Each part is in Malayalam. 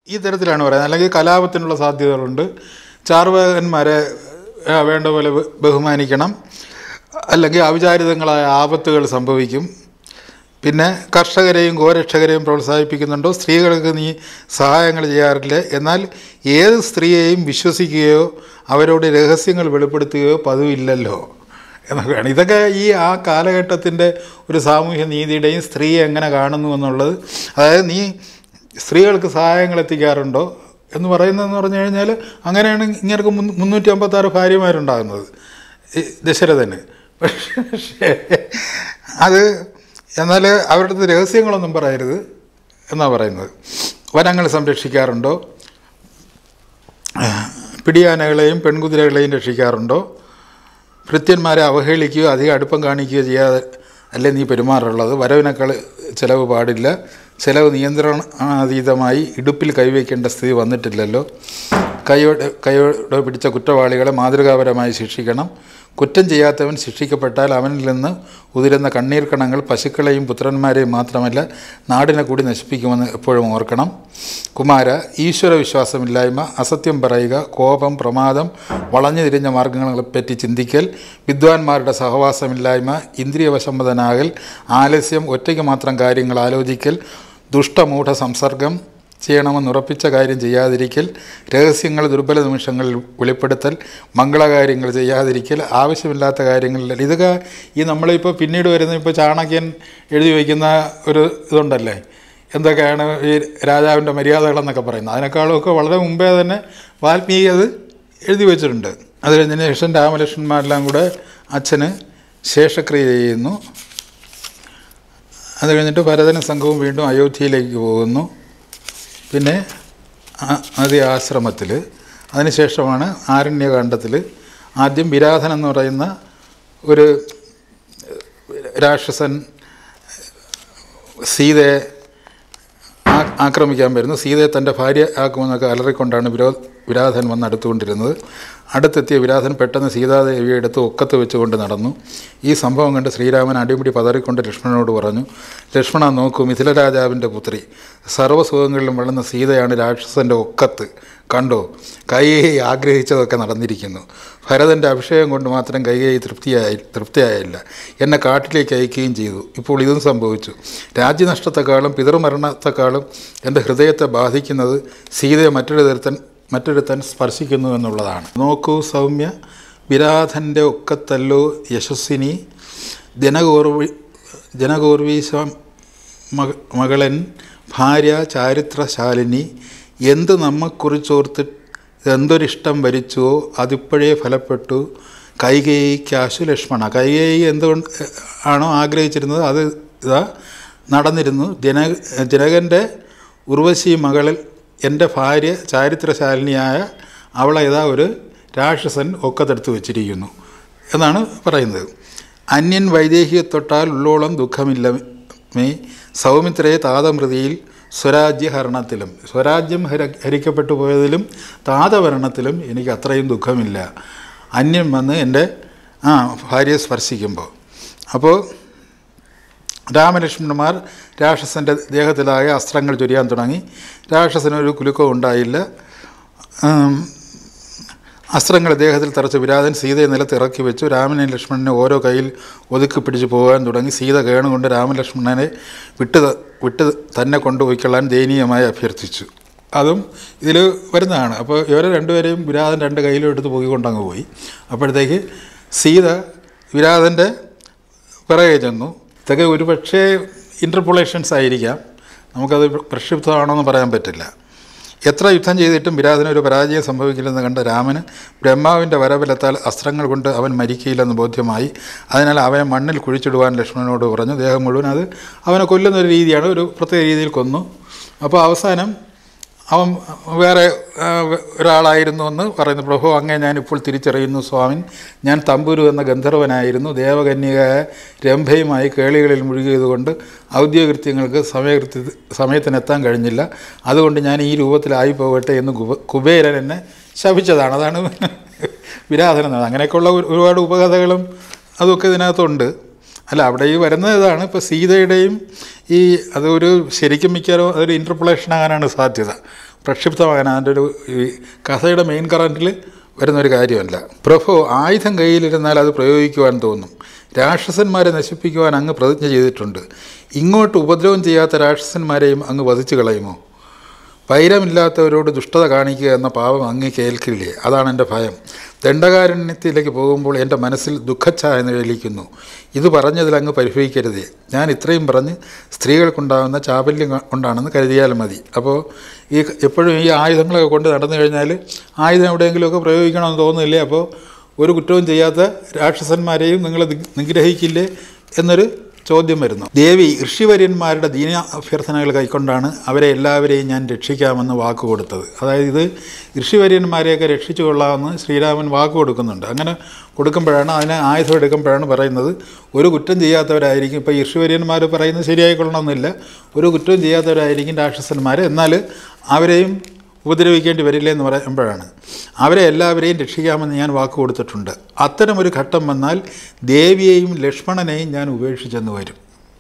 ഈ തരത്തിലാണ് പറയുന്നത് അല്ലെങ്കിൽ കലാപത്തിനുള്ള സാധ്യതകളുണ്ട് ചാർവാകന്മാരെ ആ, വേണ്ട പോലെ ബ- ബഹുമാനിക്കണം അല്ലെങ്കിൽ അവിചാരിതങ്ങളായ ആപത്തുകൾ സംഭവിക്കും പിന്നെ കർഷകരെയും ഗോരക്ഷകരെയും പ്രോത്സാഹിപ്പിക്കുന്നുണ്ടോ സ്ത്രീകൾക്ക് നീ സഹായങ്ങൾ ചെയ്യാറില്ല എന്നാൽ ഏത് സ്ത്രീയെയും വിശ്വസിക്കുകയോ അവരോട് രഹസ്യങ്ങൾ വെളിപ്പെടുത്തുകയോ പതിവില്ലല്ലോ എന്നൊക്കെയാണ് ഇതൊക്കെ ഈ ആ കാലഘട്ടത്തിൻ്റെ ഒരു സാമൂഹ്യ നീതിയുടെയും സ്ത്രീയെ എങ്ങനെ കാണുന്നു എന്നുള്ളത് അതായത് നീ സ്ത്രീകൾക്ക് സഹായങ്ങൾ എത്തിക്കാറുണ്ടോ എന്ന് പറയുന്നതെന്ന് പറഞ്ഞു കഴിഞ്ഞാൽ അങ്ങനെയാണ് ഇങ്ങനെ മുന്നൂറ്റി അമ്പത്താറ് ഭാര്യമാരുണ്ടാകുന്നത് ഈ ദശരഥന് പക്ഷേ അത് എന്നാൽ അവരുടെ അടുത്ത് രഹസ്യങ്ങളൊന്നും പറയരുത് എന്നാണ് പറയുന്നത് വനങ്ങൾ സംരക്ഷിക്കാറുണ്ടോ പിടിയാനകളെയും പെൺകുതിരകളെയും രക്ഷിക്കാറുണ്ടോ ഭൃത്യന്മാരെ അവഹേളിക്കുകയോ അധികം അടുപ്പം കാണിക്കുകയോ ചെയ്യാതെ അല്ലേ നീ പെരുമാറുള്ളത് വരവിനേക്കാൾ ചിലവ് പാടില്ല ചിലവ് നിയന്ത്രണാതീതമായി ഇടുപ്പിൽ കൈവയ്ക്കേണ്ട സ്ഥിതി വന്നിട്ടില്ലല്ലോ കൈയോടെ കൈയോടെ പിടിച്ച കുറ്റവാളികളെ മാതൃകാപരമായി ശിക്ഷിക്കണം കുറ്റം ചെയ്യാത്തവൻ ശിക്ഷിക്കപ്പെട്ടാൽ അവനിൽ നിന്ന് ഉതിരുന്ന കണ്ണീർ കണങ്ങൾ പശുക്കളെയും പുത്രന്മാരെയും മാത്രമല്ല നാടിനെ കൂടി നശിപ്പിക്കുമെന്ന് എപ്പോഴും ഓർക്കണം കുമാര ഈശ്വര വിശ്വാസമില്ലായ്മ അസത്യം പറയുക കോപം പ്രമാദം വളഞ്ഞു തിരിഞ്ഞ മാർഗങ്ങളെപ്പറ്റി ചിന്തിക്കൽ വിദ്വാൻമാരുടെ സഹവാസമില്ലായ്മ ഇന്ദ്രിയവശംബതനാകൽ ആലസ്യം ഒറ്റയ്ക്ക് മാത്രം കാര്യങ്ങൾ ആലോചിക്കൽ ദുഷ്ടമൂഢ സംസർഗം ചെയ്യണമെന്ന് ഉറപ്പിച്ച കാര്യം ചെയ്യാതിരിക്കൽ രഹസ്യങ്ങൾ ദുർബല നിമിഷങ്ങളിൽ വെളിപ്പെടുത്തൽ മംഗളകാര്യങ്ങൾ ചെയ്യാതിരിക്കൽ ആവശ്യമില്ലാത്ത കാര്യങ്ങളിൽ ഇതൊക്കെ ഈ നമ്മളിപ്പോൾ പിന്നീട് വരുന്ന ഇപ്പോൾ ചാണക്യൻ എഴുതി വയ്ക്കുന്ന ഒരു ഇതുണ്ടല്ലേ എന്തൊക്കെയാണ് ഈ രാജാവിൻ്റെ മര്യാദകളെന്നൊക്കെ പറയുന്നത് അതിനേക്കാളുമൊക്കെ വളരെ മുമ്പേ തന്നെ വാൽമീകി അത് എഴുതി വെച്ചിട്ടുണ്ട് അത് കഴിഞ്ഞതിന് ശേഷം രാമലക്ഷ്മണന്മാരെല്ലാം കൂടെ അച്ഛന് ശേഷക്രിയ ചെയ്യുന്നു അത് കഴിഞ്ഞിട്ട് ഭരതന സംഘവും വീണ്ടും അയോധ്യയിലേക്ക് പോകുന്നു പിന്നെ ആദ്യ ആശ്രമത്തിൽ അതിനുശേഷമാണ് ആരണ്യകാന്ഡത്തിൽ ആദ്യം വിരാധൻ എന്ന് പറയുന്ന ഒരു രാക്ഷസൻ സീതയെ ആ- ആക്രമിക്കാൻ വരുന്നു സീതയെ തൻ്റെ ഭാര്യ ആക്കുമെന്നൊക്കെ അലറിക്കൊണ്ടാണ് വിരോ വിരാധൻ വന്ന് അടുത്തുകൊണ്ടിരുന്നത് അടുത്തെത്തിയ വിരാധൻ പെട്ടെന്ന് സീതാദേവിയെ എടുത്ത് ഒക്കത്ത് വെച്ചുകൊണ്ട് നടന്നു ഈ സംഭവം കണ്ട് ശ്രീരാമൻ അടിമുടി പതറിക്കൊണ്ട് ലക്ഷ്മണനോട് പറഞ്ഞു ലക്ഷ്മണ നോക്കൂ മിഥിലരാജാവിൻ്റെ പുത്രി സർവ്വസുഖങ്ങളിലും വളർന്ന സീതയാണ് രാക്ഷസൻ്റെ ഒക്കത്ത് കണ്ടോ കൈകൈ ആഗ്രഹിച്ചതൊക്കെ നടന്നിരിക്കുന്നു ഭരതൻ്റെ അഭിഷേകം കൊണ്ട് മാത്രം കൈകൈ തൃപ്തിയായി തൃപ്തിയായില്ല എന്നെ കാട്ടിലേക്ക് അയക്കുകയും ചെയ്തു ഇപ്പോൾ ഇതും സംഭവിച്ചു രാജ്യനഷ്ടത്തെക്കാളും പിതൃമരണത്തെക്കാളും എൻ്റെ ഹൃദയത്തെ ബാധിക്കുന്നത് സീതയെ മറ്റൊരുതരത്തൻ മറ്റൊരുത്തൻ സ്പർശിക്കുന്നു എന്നുള്ളതാണ് നോക്കൂ സൗമ്യ വിരാധൻ്റെ ഒക്കത്തല്ലോ യശസ്വിനി ജനകോർവി ജനകോർവീശ മക മകളൻ ഭാര്യ ചാരിത്രശാലിനി എന്ത് നമ്മെക്കുറിച്ചോർത്ത് എന്തൊരിഷ്ടം വരിച്ചുവോ അതിപ്പോഴേ ഫലപ്പെട്ടു കൈകേയിക്കാശു ലക്ഷ്മണ കൈകേയി എന്തുകൊണ്ട് ആണോ ആഗ്രഹിച്ചിരുന്നത് അത് ഇതാ നടന്നിരുന്നു ജന ജനകൻ്റെ ഉർവശി മകളിൽ എൻ്റെ ഭാര്യ ചാരിത്രശാലിനിയായ അവളെ ഇതാ ഒരു രാക്ഷസൻ ഒക്കത്തെടുത്ത് വച്ചിരിക്കുന്നു എന്നാണ് പറയുന്നത് അന്യൻ വൈദേഹിയെ തൊട്ടാൽ ഉള്ളോളം ദുഃഖമില്ല മേ സൗമിത്രയെ താതമൃതിയിൽ സ്വരാജ്യഹരണത്തിലും സ്വരാജ്യം ഹര ഹരിക്കപ്പെട്ടു പോയതിലും താതഭരണത്തിലും എനിക്ക് അത്രയും ദുഃഖമില്ല അന്യം വന്ന് എൻ്റെ ആ ഭാര്യയെ സ്പർശിക്കുമ്പോൾ അപ്പോൾ രാമലക്ഷ്മണന്മാർ രാക്ഷസൻ്റെ ദേഹത്തിലാകെ അസ്ത്രങ്ങൾ ചൊരിയാൻ തുടങ്ങി രാക്ഷസനൊരു കുലുക്കവും ഉണ്ടായില്ല ഉം, അസ്ത്രങ്ങൾ ദേഹത്തിൽ തറച്ച വിരാതൻ സീതയെ നിലത്ത് ഇറക്കി വെച്ചു രാമനെയും ലക്ഷ്മണനെ ഓരോ കയ്യിൽ ഒതുക്കി പിടിച്ച് പോകാൻ തുടങ്ങി സീത കേണുകൊണ്ട് രാമലക്ഷ്മണനെ വിട്ട് ത- വിട്ട് തന്നെ കൊണ്ടുപോയിക്കൊള്ളാൻ ദയനീയമായി അഭ്യർത്ഥിച്ചു അതും ഇതിൽ വരുന്നതാണ് അപ്പോൾ ഇവരെ രണ്ടുപേരെയും വിരാതൻ രണ്ട് കയ്യിലും എടുത്ത് പോയിക്കൊണ്ടങ്ങ് പോയി അപ്പോഴത്തേക്ക് സീത വിരാതൻ്റെ പിറകെ ചെന്നു ഇതൊക്കെ ഒരുപക്ഷേ ഇൻ്റർപൊളേഷൻസ് ആയിരിക്കാം നമുക്കത് പ്രക്ഷിപ്തമാണോന്ന് പറയാൻ പറ്റില്ല എത്ര യുദ്ധം ചെയ്തിട്ടും വിരാതന് ഒരു പരാജയം സംഭവിക്കില്ലെന്ന് കണ്ട രാമന് ബ്രഹ്മാവിൻ്റെ വരബലത്താൽ അസ്ത്രങ്ങൾ കൊണ്ട് അവൻ മരിക്കയില്ലെന്ന് ബോധ്യമായി അതിനാൽ അവനെ മണ്ണിൽ കുഴിച്ചിടുവാൻ ലക്ഷ്മണനോട് പറഞ്ഞു ദേഹം മുഴുവൻ അത് അവനെ കൊല്ലുന്ന ഒരു രീതിയാണ് ഒരു പ്രത്യേക രീതിയിൽ കൊന്നു അപ്പോൾ അവസാനം അവൻ വേറെ ആ, ഒരാളായിരുന്നു എന്ന് പറയുന്നു പ്രഭു അങ്ങേ ഞാനിപ്പോൾ തിരിച്ചറിയുന്നു സ്വാമിൻ ഞാൻ തമ്പുരു എന്ന ഗന്ധർവനായിരുന്നു ദേവകന്യകയായ രംഭയുമായി കേളികളിൽ മുഴുകിയതുകൊണ്ട് ഔദ്യോഗകൃത്യങ്ങൾക്ക് സമയകൃത്യ സമയത്തിനെത്താൻ കഴിഞ്ഞില്ല അതുകൊണ്ട് ഞാൻ ഈ രൂപത്തിലായി പോകട്ടെ എന്ന് കുബ കുബേരൻ എന്നെ ശപിച്ചതാണ് അതാണ് വിരാധനം അങ്ങനെയൊക്കെയുള്ള ഒരു- ഒരുപാട് ഉപകഥകളും അതൊക്കെ ഇതിനകത്തുണ്ട് അല്ല അവിടെ ഈ വരുന്നത് ഇതാണ് ഇപ്പോൾ സീതയുടെയും ഈ അതൊരു ശരിക്കും മിക്കാറോ അതൊരു ഇൻ്റർപ്രളേഷൻ ആകാനാണ് സാധ്യത പ്രക്ഷിപ്തമാകാൻ അതിൻ്റെ ഒരു ഈ കഥയുടെ മെയിൻ കറൻറ്റിൽ വരുന്ന ഒരു കാര്യമല്ല പ്രഭു ആയുധം കയ്യിലിരുന്നാൽ അത് പ്രയോഗിക്കുവാൻ തോന്നും രാക്ഷസന്മാരെ നശിപ്പിക്കുവാൻ അങ്ങ് പ്രതിജ്ഞ ചെയ്തിട്ടുണ്ട് ഇങ്ങോട്ട് ഉപദ്രവം ചെയ്യാത്ത രാക്ഷസന്മാരെയും അങ്ങ് വധിച്ചു കളയുമോ പൈരമില്ലാത്തവരോട് ദുഷ്ടത കാണിക്കുക എന്ന പാപം അങ്ങ് കേൾക്കില്ലേ അതാണ് എൻ്റെ ഭയം ദണ്ഡകാരണ്യത്തിലേക്ക് പോകുമ്പോൾ എൻ്റെ മനസ്സിൽ ദുഃഖച്ഛായ നിഴലിക്കുന്നു ഇത് പറഞ്ഞതിൽ അങ്ങ് പരിഭവിക്കരുതേ ഞാൻ ഇത്രയും പറഞ്ഞ് സ്ത്രീകൾക്കുണ്ടാകുന്ന ചാപല്യം കൊണ്ടാണെന്ന് കരുതിയാൽ മതി അപ്പോൾ ഈ എപ്പോഴും ഈ ആയുധങ്ങളൊക്കെ കൊണ്ട് നടന്നു കഴിഞ്ഞാൽ ആയുധം എവിടെയെങ്കിലുമൊക്കെ പ്രയോഗിക്കണമെന്ന് തോന്നുന്നില്ലേ അപ്പോൾ ഒരു കുറ്റവും ചെയ്യാത്ത രാക്ഷസന്മാരെയും നിങ്ങൾ നിഗ്രഹിക്കില്ലേ എന്നൊരു ചോദ്യം വരുന്നു ദേവി ഋഷിവര്യന്മാരുടെ ദീന അഭ്യർത്ഥനകൾ കൈക്കൊണ്ടാണ് അവരെ എല്ലാവരെയും ഞാൻ രക്ഷിക്കാമെന്ന് വാക്ക് കൊടുത്തത് അതായത് ഇത് ഋഷിവര്യന്മാരെയൊക്കെ രക്ഷിച്ചു കൊള്ളാമെന്ന് ശ്രീരാമൻ വാക്ക് കൊടുക്കുന്നുണ്ട് അങ്ങനെ കൊടുക്കുമ്പോഴാണ് അതിനെ ആയുധം എടുക്കുമ്പോഴാണ് പറയുന്നത് ഒരു കുറ്റം ചെയ്യാത്തവരായിരിക്കും ഇപ്പോൾ ഋഷിവര്യന്മാർ പറയുന്നത് ശരിയായിക്കൊള്ളണമെന്നില്ല ഒരു കുറ്റവും ചെയ്യാത്തവരായിരിക്കും രാക്ഷസന്മാർ എന്നാൽ അവരെയും ഉപദ്രവിക്കേണ്ടി വരില്ല എന്ന് പറയുമ്പോഴാണ് അവരെ എല്ലാവരെയും രക്ഷിക്കാമെന്ന് ഞാൻ വാക്ക് കൊടുത്തിട്ടുണ്ട് അത്തരമൊരു ഘട്ടം വന്നാൽ ദേവിയെയും ലക്ഷ്മണനെയും ഞാൻ ഉപേക്ഷിച്ചെന്ന് വരും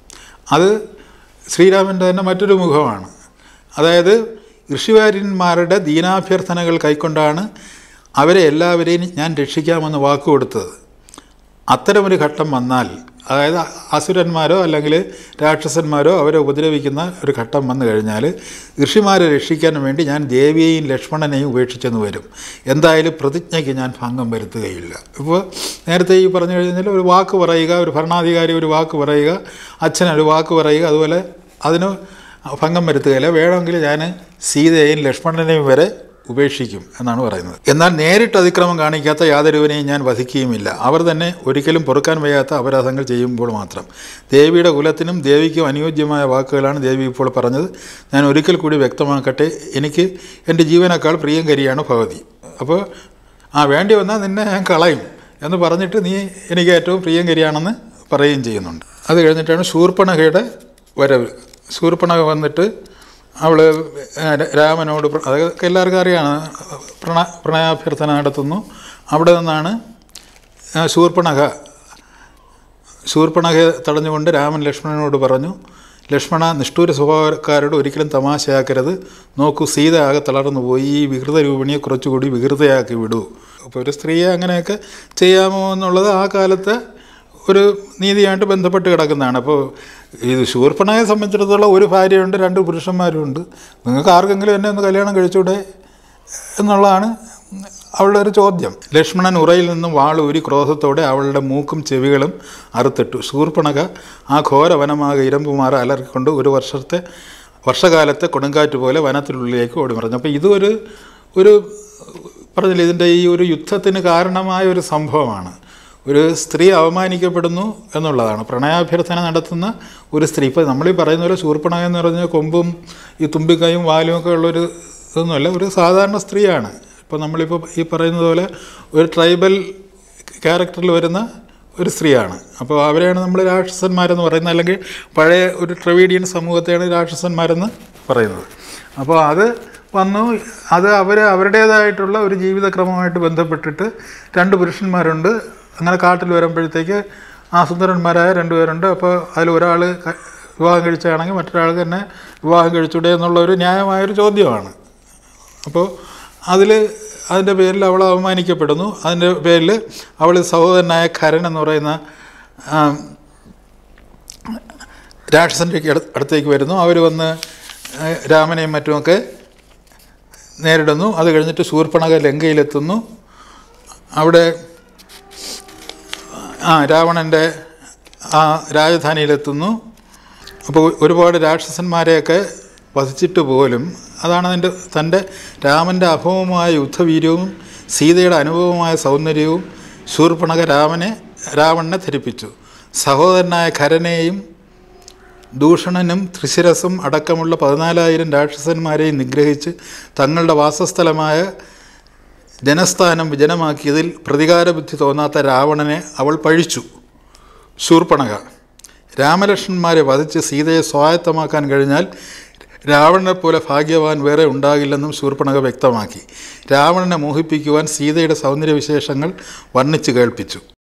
അത് ശ്രീരാമൻ്റെ തന്നെ മറ്റൊരു മുഖമാണ് അതായത് ഋഷിവാര്യന്മാരുടെ ദീനാഭ്യർത്ഥനകൾ കൈക്കൊണ്ടാണ് അവരെ എല്ലാവരെയും ഞാൻ രക്ഷിക്കാമെന്ന് വാക്ക് കൊടുത്തത് അത്തരമൊരു ഘട്ടം വന്നാൽ അതായത് അസുരന്മാരോ അല്ലെങ്കിൽ രാക്ഷസന്മാരോ അവരെ ഉപദ്രവിക്കുന്ന ഒരു ഘട്ടം വന്നു കഴിഞ്ഞാൽ ഋഷിമാരെ രക്ഷിക്കാൻ വേണ്ടി ഞാൻ ദേവിയെയും ലക്ഷ്മണനെയും ഉപേക്ഷിച്ചെന്ന് വരും എന്തായാലും പ്രതിജ്ഞയ്ക്ക് ഞാൻ ഭംഗം വരുത്തുകയില്ല ഇപ്പോൾ നേരത്തെ ഈ പറഞ്ഞു കഴിഞ്ഞാൽ ഒരു വാക്ക് പറയുക ഒരു ഭരണാധികാരി ഒരു വാക്ക് പറയുക അച്ഛൻ ഒരു വാക്ക് പറയുക അതുപോലെ അതിന് ഭംഗം വരുത്തുകയില്ല വേണമെങ്കിൽ ഞാൻ സീതയെയും ലക്ഷ്മണനെയും വരെ ഉപേക്ഷിക്കും എന്നാണ് പറയുന്നത് എന്നാൽ നേരിട്ട് അതിക്രമം കാണിക്കാത്ത യാതൊരുവനെയും ഞാൻ വധിക്കുകയുമില്ല അവർ തന്നെ ഒരിക്കലും പൊറുക്കാൻ വയ്യാത്ത അപരാധങ്ങൾ ചെയ്യുമ്പോൾ മാത്രം ദേവിയുടെ കുലത്തിനും ദേവിക്കും അനുയോജ്യമായ വാക്കുകളാണ് ദേവി ഇപ്പോൾ പറഞ്ഞത് ഞാൻ ഒരിക്കൽ കൂടി വ്യക്തമാക്കട്ടെ എനിക്ക് എൻ്റെ ജീവനേക്കാൾ പ്രിയങ്കരിയാണ് ഭഗവതി അപ്പോൾ ആ വേണ്ടി വന്നാൽ നിന്നെ ഞാൻ കളയും എന്ന് പറഞ്ഞിട്ട് നീ എനിക്ക് ഏറ്റവും പ്രിയങ്കരിയാണെന്ന് പറയുകയും ചെയ്യുന്നുണ്ട് അത് കഴിഞ്ഞിട്ടാണ് ശൂർപ്പണഖയുടെ വരവ് ശൂർപ്പണഖ വന്നിട്ട് അവൾ രാമനോട് പ്ര- അതൊക്കെ എല്ലാവർക്കും അറിയാണ് പ്രണ പ്രണയാഭ്യർത്ഥന നടത്തുന്നു അവിടെ നിന്നാണ് ആ, ശൂർപ്പണഖ ശൂർപ്പണഖയെ തടഞ്ഞുകൊണ്ട് രാമൻ ലക്ഷ്മണനോട് പറഞ്ഞു ലക്ഷ്മണ നിഷ്ഠൂര സ്വഭാവക്കാരോട് ഒരിക്കലും തമാശയാക്കരുത് നോക്കൂ സീത ആകെ തളർന്നു പോയി ഈ വികൃത രൂപിണിയെ കുറച്ചുകൂടി വികൃതയാക്കി വിടൂ അപ്പോൾ ഒരു സ്ത്രീയെ അങ്ങനെയൊക്കെ ചെയ്യാമോ എന്നുള്ളത് ആ കാലത്തെ ഒരു നീതിയായിട്ട് ബന്ധപ്പെട്ട് കിടക്കുന്നതാണ് അപ്പോൾ ഇത് ശൂർപ്പണയെ സംബന്ധിച്ചിടത്തോളം ഒരു ഭാര്യയുണ്ട് രണ്ട് പുരുഷന്മാരുമുണ്ട് നിങ്ങൾക്ക് ആർക്കെങ്കിലും എന്നെ ഒന്ന് കല്യാണം കഴിച്ചൂടെ എന്നുള്ളതാണ് അവളുടെ ഒരു ചോദ്യം ലക്ഷ്മണൻ ഉറയിൽ നിന്നും വാളൂരി ക്രോധത്തോടെ അവളുടെ മൂക്കും ചെവികളും അറുത്തിട്ടു ശൂർപ്പണക ആ ഘോരവനമാകെ ഇരമ്പുമാറ അലർക്കൊണ്ട് ഒരു വർഷത്തെ വർഷകാലത്തെ കൊടുങ്കാറ്റ് പോലെ വനത്തിനുള്ളിലേക്ക് ഓടി മറിഞ്ഞു അപ്പോൾ ഇതൊരു ഒരു പറഞ്ഞില്ല ഇതിൻ്റെ ഈ ഒരു യുദ്ധത്തിന് കാരണമായ ഒരു സംഭവമാണ് ഒരു സ്ത്രീ അവമാനിക്കപ്പെടുന്നു എന്നുള്ളതാണ് പ്രണയാഭ്യർത്ഥന നടത്തുന്ന ഒരു സ്ത്രീ ഇപ്പോൾ നമ്മളീ പറയുന്ന പോലെ ശൂർപ്പണക എന്ന് പറഞ്ഞാൽ കൊമ്പും ഈ തുമ്പിക്കൈയും വാലും ഒക്കെ ഉള്ളൊരു ഇതൊന്നുമല്ല ഒരു സാധാരണ സ്ത്രീയാണ് ഇപ്പോൾ നമ്മളിപ്പോൾ ഈ പറയുന്നത് പോലെ ഒരു ട്രൈബൽ ക്യാരക്ടറിൽ വരുന്ന ഒരു സ്ത്രീയാണ് അപ്പോൾ അവരെയാണ് നമ്മൾ രാക്ഷസന്മാരെന്ന് പറയുന്നത് അല്ലെങ്കിൽ പഴയ ഒരു ട്രവീഡിയൻ സമൂഹത്തെയാണ് രാക്ഷസന്മാരെന്ന് പറയുന്നത് അപ്പോൾ അത് വന്നു അത് അവർ അവരുടേതായിട്ടുള്ള ഒരു ജീവിതക്രമമായിട്ട് ബന്ധപ്പെട്ടിട്ട് രണ്ട് പുരുഷന്മാരുണ്ട് അങ്ങനെ കാട്ടിൽ വരുമ്പോഴത്തേക്ക് ആ സുന്ദരന്മാരായ രണ്ടുപേരുണ്ട് അപ്പോൾ അതിൽ ഒരാൾ വിവാഹം കഴിച്ചാണെങ്കിൽ മറ്റൊരാൾക്ക് തന്നെ വിവാഹം കഴിച്ചൂടെ എന്നുള്ള ഒരു ന്യായമായൊരു ചോദ്യമാണ് അപ്പോൾ അതിൽ അതിൻ്റെ പേരിൽ അവൾ അവമാനിക്കപ്പെടുന്നു അതിൻ്റെ പേരിൽ അവൾ സഹോദരനായ ഖരൻ എന്ന് പറയുന്ന ആ, രാക്ഷസൻ്റെ അടു- അടുത്തേക്ക് വരുന്നു അവർ വന്ന് ആ, രാമനെയും മറ്റുമൊക്കെ നേരിടുന്നു അത് കഴിഞ്ഞിട്ട് ശൂർപ്പണക ലങ്കയിലെത്തുന്നു അവിടെ ആ രാവണൻ്റെ ആ രാജധാനിയിലെത്തുന്നു അപ്പോൾ ഒരുപാട് രാക്ഷസന്മാരെയൊക്കെ വധിച്ചിട്ട് പോലും അതാണ് അതിൻ്റെ തൻ്റെ രാമൻ്റെ അഭവമായ യുദ്ധവീര്യവും സീതയുടെ അനുഭവമായ സൗന്ദര്യവും ശൂർപ്പണക രാമനെ രാവണനെ ധരിപ്പിച്ചു സഹോദരനായ ഖരനെയും ദൂഷണനും ത്രിശിരസും അടക്കമുള്ള പതിനാലായിരം രാക്ഷസന്മാരെയും നിഗ്രഹിച്ച് തങ്ങളുടെ വാസസ്ഥലമായ ജനസ്ഥാനം വിജനമാക്കിയതിൽ പ്രതികാരബുദ്ധി തോന്നാത്ത രാവണനെ അവൾ പഴിച്ചു ശൂർപ്പണക രാമലക്ഷ്മണന്മാരെ വധിച്ച് സീതയെ സ്വായത്തമാക്കാൻ കഴിഞ്ഞാൽ രാവണനെ പോലെ ഭാഗ്യവാൻ വേറെ ഉണ്ടാകില്ലെന്നും ശൂർപ്പണക വ്യക്തമാക്കി രാവണനെ മോഹിപ്പിക്കുവാൻ സീതയുടെ സൗന്ദര്യവിശേഷങ്ങൾ വർണ്ണിച്ച് കേൾപ്പിച്ചു